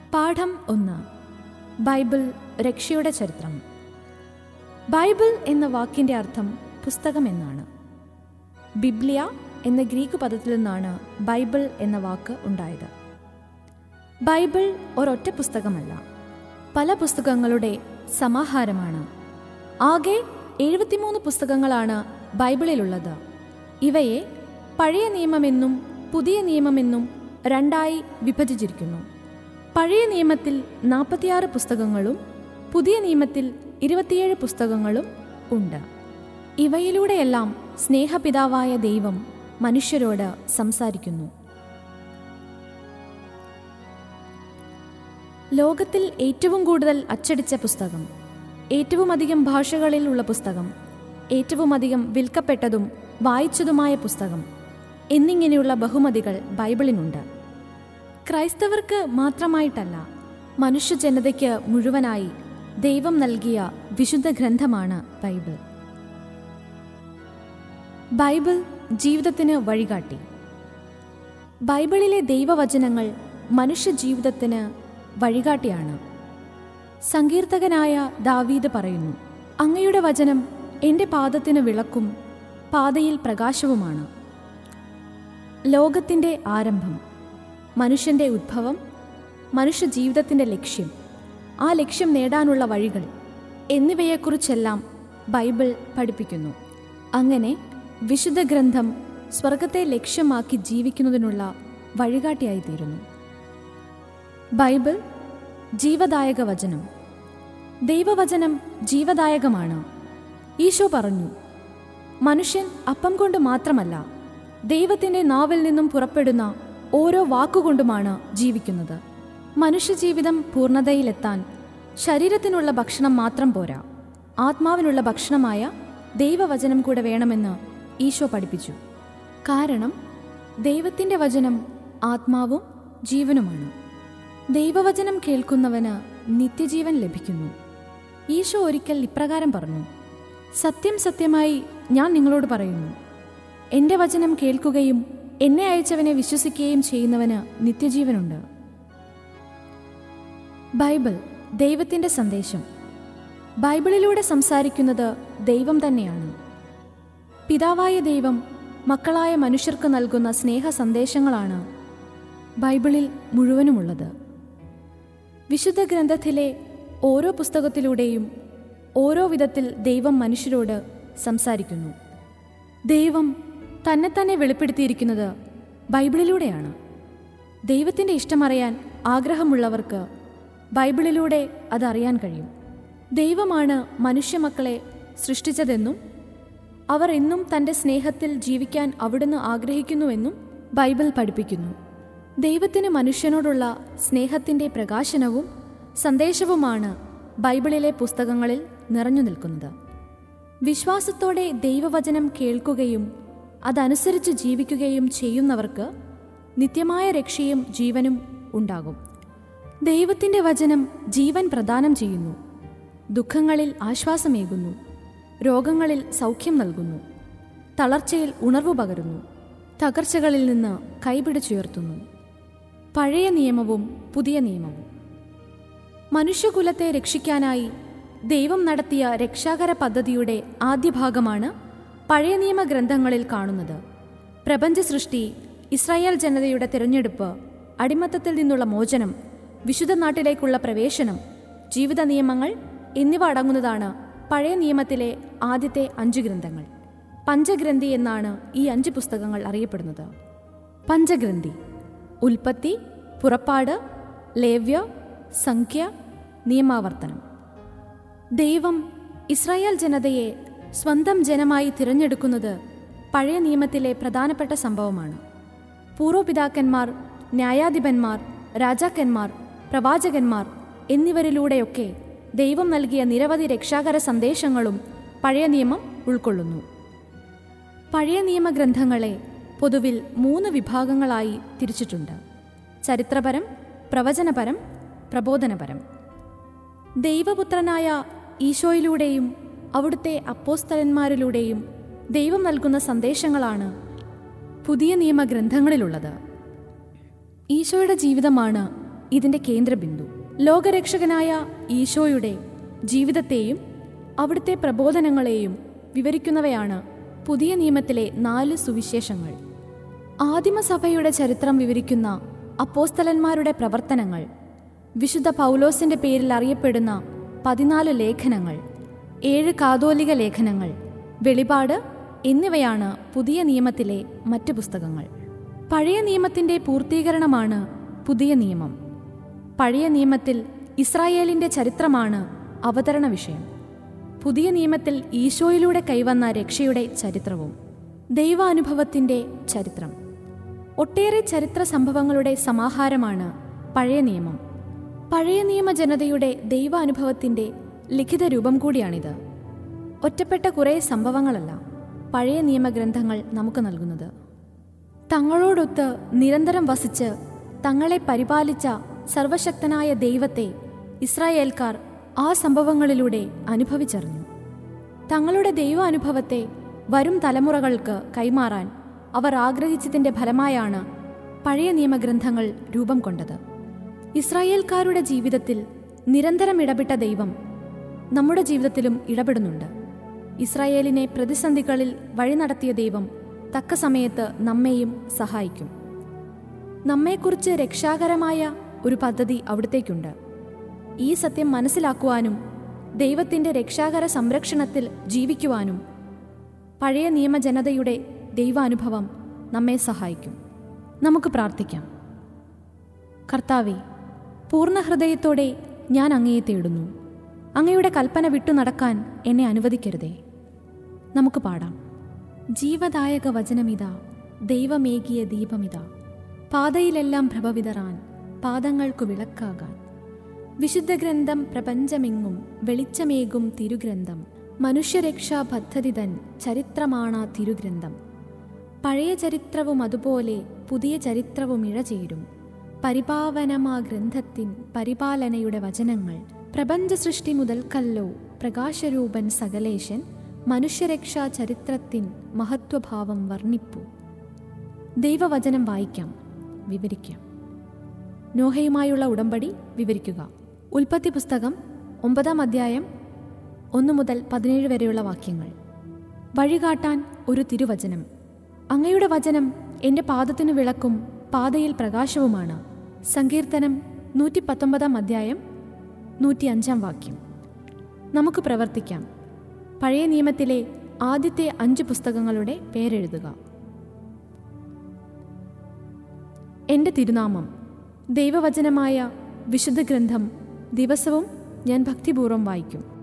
പാഠം ഒന്ന് ബൈബിൾ രക്ഷയുടെ ചരിത്രം ബൈബിൾ എന്ന വാക്കിൻ്റെ അർത്ഥം പുസ്തകം എന്നാണ് ബിബ്ലിയ എന്ന ഗ്രീക്ക് പദത്തിൽ നിന്നാണ് ബൈബിൾ എന്ന വാക്ക് ഉണ്ടായത് ബൈബിൾ ഒരൊറ്റ പുസ്തകമല്ല പല പുസ്തകങ്ങളുടെ സമാഹാരമാണ് ആകെ എഴുപത്തിമൂന്ന് പുസ്തകങ്ങളാണ് ബൈബിളിലുള്ളത് ഇവയെ പഴയ നിയമമെന്നും പുതിയ നിയമമെന്നും രണ്ടായി വിഭജിച്ചിരിക്കുന്നു പഴയ നിയമത്തിൽ നാൽപ്പത്തിയാറ് പുസ്തകങ്ങളും പുതിയ നിയമത്തിൽ ഇരുപത്തിയേഴ് പുസ്തകങ്ങളും ഉണ്ട് ഇവയിലൂടെയെല്ലാം സ്നേഹപിതാവായ ദൈവം മനുഷ്യരോട് സംസാരിക്കുന്നു ലോകത്തിൽ ഏറ്റവും കൂടുതൽ അച്ചടിച്ച പുസ്തകം ഏറ്റവും അധികം ഭാഷകളിൽ ഉള്ള പുസ്തകം ഏറ്റവും അധികം വിൽക്കപ്പെട്ടതും വായിച്ചതുമായ പുസ്തകം എന്നിങ്ങനെയുള്ള ബഹുമതികൾ ബൈബിളിനുണ്ട് ക്രൈസ്തവർക്ക് മാത്രമായിട്ടല്ല മനുഷ്യജനതയ്ക്ക് മുഴുവനായി ദൈവം നൽകിയ വിശുദ്ധ ഗ്രന്ഥമാണ് ബൈബിൾ ബൈബിൾ ജീവിതത്തിന് വഴികാട്ടി ബൈബിളിലെ ദൈവവചനങ്ങൾ മനുഷ്യജീവിതത്തിന് വഴികാട്ടിയാണ് സങ്കീർത്തകനായ ദാവീദ് പറയുന്നു അങ്ങയുടെ വചനം എൻ്റെ പാദത്തിന് വിളക്കും പാതയിൽ പ്രകാശവുമാണ് ലോകത്തിൻ്റെ ആരംഭം മനുഷ്യൻ്റെ ഉദ്ഭവം മനുഷ്യജീവിതത്തിൻ്റെ ലക്ഷ്യം ആ ലക്ഷ്യം നേടാനുള്ള വഴികൾ എന്നിവയെക്കുറിച്ചെല്ലാം ബൈബിൾ പഠിപ്പിക്കുന്നു അങ്ങനെ വിശുദ്ധ ഗ്രന്ഥം സ്വർഗത്തെ ലക്ഷ്യമാക്കി ജീവിക്കുന്നതിനുള്ള വഴികാട്ടിയായിത്തീരുന്നു ബൈബിൾ ജീവദായക വചനം ദൈവവചനം ജീവദായകമാണ് ഈശോ പറഞ്ഞു മനുഷ്യൻ അപ്പം കൊണ്ട് മാത്രമല്ല ദൈവത്തിൻ്റെ നാവിൽ നിന്നും പുറപ്പെടുന്ന ഓരോ വാക്കുകൊണ്ടുമാണ് ജീവിക്കുന്നത് മനുഷ്യജീവിതം പൂർണ്ണതയിലെത്താൻ ശരീരത്തിനുള്ള ഭക്ഷണം മാത്രം പോരാ ആത്മാവിനുള്ള ഭക്ഷണമായ ദൈവവചനം കൂടെ വേണമെന്ന് ഈശോ പഠിപ്പിച്ചു കാരണം ദൈവത്തിൻ്റെ വചനം ആത്മാവും ജീവനുമാണ് ദൈവവചനം കേൾക്കുന്നവന് നിത്യജീവൻ ലഭിക്കുന്നു ഈശോ ഒരിക്കൽ ഇപ്രകാരം പറഞ്ഞു സത്യം സത്യമായി ഞാൻ നിങ്ങളോട് പറയുന്നു എൻ്റെ വചനം കേൾക്കുകയും എന്നെ അയച്ചവനെ വിശ്വസിക്കുകയും ചെയ്യുന്നവന് നിത്യജീവനുണ്ട് ബൈബിൾ ദൈവത്തിൻ്റെ സന്ദേശം ബൈബിളിലൂടെ സംസാരിക്കുന്നത് ദൈവം തന്നെയാണ് പിതാവായ ദൈവം മക്കളായ മനുഷ്യർക്ക് നൽകുന്ന സ്നേഹ സന്ദേശങ്ങളാണ് ബൈബിളിൽ മുഴുവനുമുള്ളത് വിശുദ്ധ ഗ്രന്ഥത്തിലെ ഓരോ പുസ്തകത്തിലൂടെയും ഓരോ വിധത്തിൽ ദൈവം മനുഷ്യരോട് സംസാരിക്കുന്നു ദൈവം തന്നെ തന്നെ വെളിപ്പെടുത്തിയിരിക്കുന്നത് ബൈബിളിലൂടെയാണ് ദൈവത്തിൻ്റെ ഇഷ്ടമറിയാൻ ആഗ്രഹമുള്ളവർക്ക് ബൈബിളിലൂടെ അതറിയാൻ കഴിയും ദൈവമാണ് മനുഷ്യമക്കളെ സൃഷ്ടിച്ചതെന്നും അവർ എന്നും തൻ്റെ സ്നേഹത്തിൽ ജീവിക്കാൻ അവിടുന്ന് ആഗ്രഹിക്കുന്നുവെന്നും ബൈബിൾ പഠിപ്പിക്കുന്നു ദൈവത്തിന് മനുഷ്യനോടുള്ള സ്നേഹത്തിൻ്റെ പ്രകാശനവും സന്ദേശവുമാണ് ബൈബിളിലെ പുസ്തകങ്ങളിൽ നിറഞ്ഞു നിൽക്കുന്നത് വിശ്വാസത്തോടെ ദൈവവചനം കേൾക്കുകയും അതനുസരിച്ച് ജീവിക്കുകയും ചെയ്യുന്നവർക്ക് നിത്യമായ രക്ഷയും ജീവനും ഉണ്ടാകും ദൈവത്തിൻ്റെ വചനം ജീവൻ പ്രദാനം ചെയ്യുന്നു ദുഃഖങ്ങളിൽ ആശ്വാസമേകുന്നു രോഗങ്ങളിൽ സൗഖ്യം നൽകുന്നു തളർച്ചയിൽ ഉണർവ് പകരുന്നു തകർച്ചകളിൽ നിന്ന് കൈപിടിച്ചുയർത്തുന്നു പഴയ നിയമവും പുതിയ നിയമവും മനുഷ്യകുലത്തെ രക്ഷിക്കാനായി ദൈവം നടത്തിയ രക്ഷാകര പദ്ധതിയുടെ ആദ്യ ഭാഗമാണ് പഴയ നിയമ ഗ്രന്ഥങ്ങളിൽ കാണുന്നത് പ്രപഞ്ച സൃഷ്ടി ഇസ്രായേൽ ജനതയുടെ തിരഞ്ഞെടുപ്പ് അടിമത്തത്തിൽ നിന്നുള്ള മോചനം വിശുദ്ധ നാട്ടിലേക്കുള്ള പ്രവേശനം ജീവിത നിയമങ്ങൾ എന്നിവ അടങ്ങുന്നതാണ് പഴയ നിയമത്തിലെ ആദ്യത്തെ അഞ്ച് ഗ്രന്ഥങ്ങൾ പഞ്ചഗ്രന്ഥി എന്നാണ് ഈ അഞ്ച് പുസ്തകങ്ങൾ അറിയപ്പെടുന്നത് പഞ്ചഗ്രന്ഥി ഉൽപ്പത്തി പുറപ്പാട് ലേവ്യ സംഖ്യ നിയമാവർത്തനം ദൈവം ഇസ്രായേൽ ജനതയെ സ്വന്തം ജനമായി തിരഞ്ഞെടുക്കുന്നത് പഴയ നിയമത്തിലെ പ്രധാനപ്പെട്ട സംഭവമാണ് പൂർവ്വപിതാക്കന്മാർ ന്യായാധിപന്മാർ രാജാക്കന്മാർ പ്രവാചകന്മാർ എന്നിവരിലൂടെയൊക്കെ ദൈവം നൽകിയ നിരവധി രക്ഷാകര സന്ദേശങ്ങളും പഴയ നിയമം ഉൾക്കൊള്ളുന്നു പഴയ നിയമഗ്രന്ഥങ്ങളെ പൊതുവിൽ മൂന്ന് വിഭാഗങ്ങളായി തിരിച്ചിട്ടുണ്ട് ചരിത്രപരം പ്രവചനപരം പ്രബോധനപരം ദൈവപുത്രനായ ഈശോയിലൂടെയും അവിടുത്തെ അപ്പോസ്തലന്മാരിലൂടെയും ദൈവം നൽകുന്ന സന്ദേശങ്ങളാണ് പുതിയ നിയമഗ്രന്ഥങ്ങളിലുള്ളത് ഈശോയുടെ ജീവിതമാണ് ഇതിൻ്റെ കേന്ദ്രബിന്ദു ലോകരക്ഷകനായ ഈശോയുടെ ജീവിതത്തെയും അവിടുത്തെ പ്രബോധനങ്ങളെയും വിവരിക്കുന്നവയാണ് പുതിയ നിയമത്തിലെ നാല് സുവിശേഷങ്ങൾ ആദിമസഭയുടെ ചരിത്രം വിവരിക്കുന്ന അപ്പോസ്തലന്മാരുടെ പ്രവർത്തനങ്ങൾ വിശുദ്ധ പൗലോസിന്റെ പേരിൽ അറിയപ്പെടുന്ന പതിനാല് ലേഖനങ്ങൾ ഏഴ് കാതോലിക ലേഖനങ്ങൾ വെളിപാട് എന്നിവയാണ് പുതിയ നിയമത്തിലെ മറ്റ് പുസ്തകങ്ങൾ പഴയ നിയമത്തിന്റെ പൂർത്തീകരണമാണ് പുതിയ നിയമം പഴയ നിയമത്തിൽ ഇസ്രായേലിന്റെ ചരിത്രമാണ് അവതരണ വിഷയം പുതിയ നിയമത്തിൽ ഈശോയിലൂടെ കൈവന്ന രക്ഷയുടെ ചരിത്രവും ദൈവാനുഭവത്തിന്റെ ചരിത്രം ഒട്ടേറെ ചരിത്ര സംഭവങ്ങളുടെ സമാഹാരമാണ് പഴയ നിയമം പഴയ നിയമ ജനതയുടെ ദൈവാനുഭവത്തിന്റെ ലിഖിത രൂപം കൂടിയാണിത് ഒറ്റപ്പെട്ട കുറേ സംഭവങ്ങളല്ല പഴയ നിയമഗ്രന്ഥങ്ങൾ നമുക്ക് നൽകുന്നത് തങ്ങളോടൊത്ത് നിരന്തരം വസിച്ച് തങ്ങളെ പരിപാലിച്ച സർവശക്തനായ ദൈവത്തെ ഇസ്രായേൽക്കാർ ആ സംഭവങ്ങളിലൂടെ അനുഭവിച്ചറിഞ്ഞു തങ്ങളുടെ ദൈവാനുഭവത്തെ വരും തലമുറകൾക്ക് കൈമാറാൻ അവർ ആഗ്രഹിച്ചതിന്റെ ഫലമായാണ് പഴയ നിയമഗ്രന്ഥങ്ങൾ രൂപം കൊണ്ടത് ഇസ്രായേൽക്കാരുടെ ജീവിതത്തിൽ നിരന്തരം ഇടപെട്ട ദൈവം നമ്മുടെ ജീവിതത്തിലും ഇടപെടുന്നുണ്ട് ഇസ്രായേലിനെ പ്രതിസന്ധികളിൽ വഴി നടത്തിയ ദൈവം തക്ക സമയത്ത് നമ്മെയും സഹായിക്കും നമ്മെക്കുറിച്ച് രക്ഷാകരമായ ഒരു പദ്ധതി അവിടത്തേക്കുണ്ട് ഈ സത്യം മനസ്സിലാക്കുവാനും ദൈവത്തിൻ്റെ രക്ഷാകര സംരക്ഷണത്തിൽ ജീവിക്കുവാനും പഴയ നിയമജനതയുടെ ദൈവാനുഭവം നമ്മെ സഹായിക്കും നമുക്ക് പ്രാർത്ഥിക്കാം കർത്താവെ പൂർണ്ണ ഹൃദയത്തോടെ ഞാൻ അങ്ങയെ തേടുന്നു അങ്ങയുടെ കൽപ്പന വിട്ടു നടക്കാൻ എന്നെ അനുവദിക്കരുതേ നമുക്ക് പാടാം ജീവദായക വചനമിതാ ദൈവമേകിയ ദീപമിതാ പാതയിലെല്ലാം പ്രഭവിതറാൻ പാദങ്ങൾക്കു വിളക്കാകാൻ വിശുദ്ധ ഗ്രന്ഥം പ്രപഞ്ചമെങ്ങും വെളിച്ചമേകും തിരുഗ്രന്ഥം മനുഷ്യരക്ഷാ പദ്ധതി തൻ ചരിത്രമാണാ തിരുഗ്രന്ഥം പഴയ ചരിത്രവും അതുപോലെ പുതിയ ചരിത്രവും ഇഴചേരും പരിപാവനമാ ഗ്രന്ഥത്തിൻ പരിപാലനയുടെ വചനങ്ങൾ പ്രപഞ്ച സൃഷ്ടി മുതൽക്കല്ലോ പ്രകാശരൂപൻ സകലേശൻ മനുഷ്യരക്ഷാ ചരിത്രത്തിൻ മഹത്വഭാവം വർണ്ണിപ്പു ദൈവവചനം വായിക്കാം വിവരിക്കാം നോഹയുമായുള്ള ഉടമ്പടി വിവരിക്കുക ഉൽപ്പത്തി പുസ്തകം ഒമ്പതാം അധ്യായം ഒന്നു മുതൽ പതിനേഴ് വരെയുള്ള വാക്യങ്ങൾ വഴികാട്ടാൻ ഒരു തിരുവചനം അങ്ങയുടെ വചനം എൻ്റെ പാദത്തിനു വിളക്കും പാതയിൽ പ്രകാശവുമാണ് സങ്കീർത്തനം നൂറ്റി പത്തൊമ്പതാം അധ്യായം നൂറ്റി അഞ്ചാം വാക്യം നമുക്ക് പ്രവർത്തിക്കാം പഴയ നിയമത്തിലെ ആദ്യത്തെ അഞ്ച് പുസ്തകങ്ങളുടെ പേരെഴുതുക എൻ്റെ തിരുനാമം ദൈവവചനമായ വിശുദ്ധ ഗ്രന്ഥം ദിവസവും ഞാൻ ഭക്തിപൂർവ്വം വായിക്കും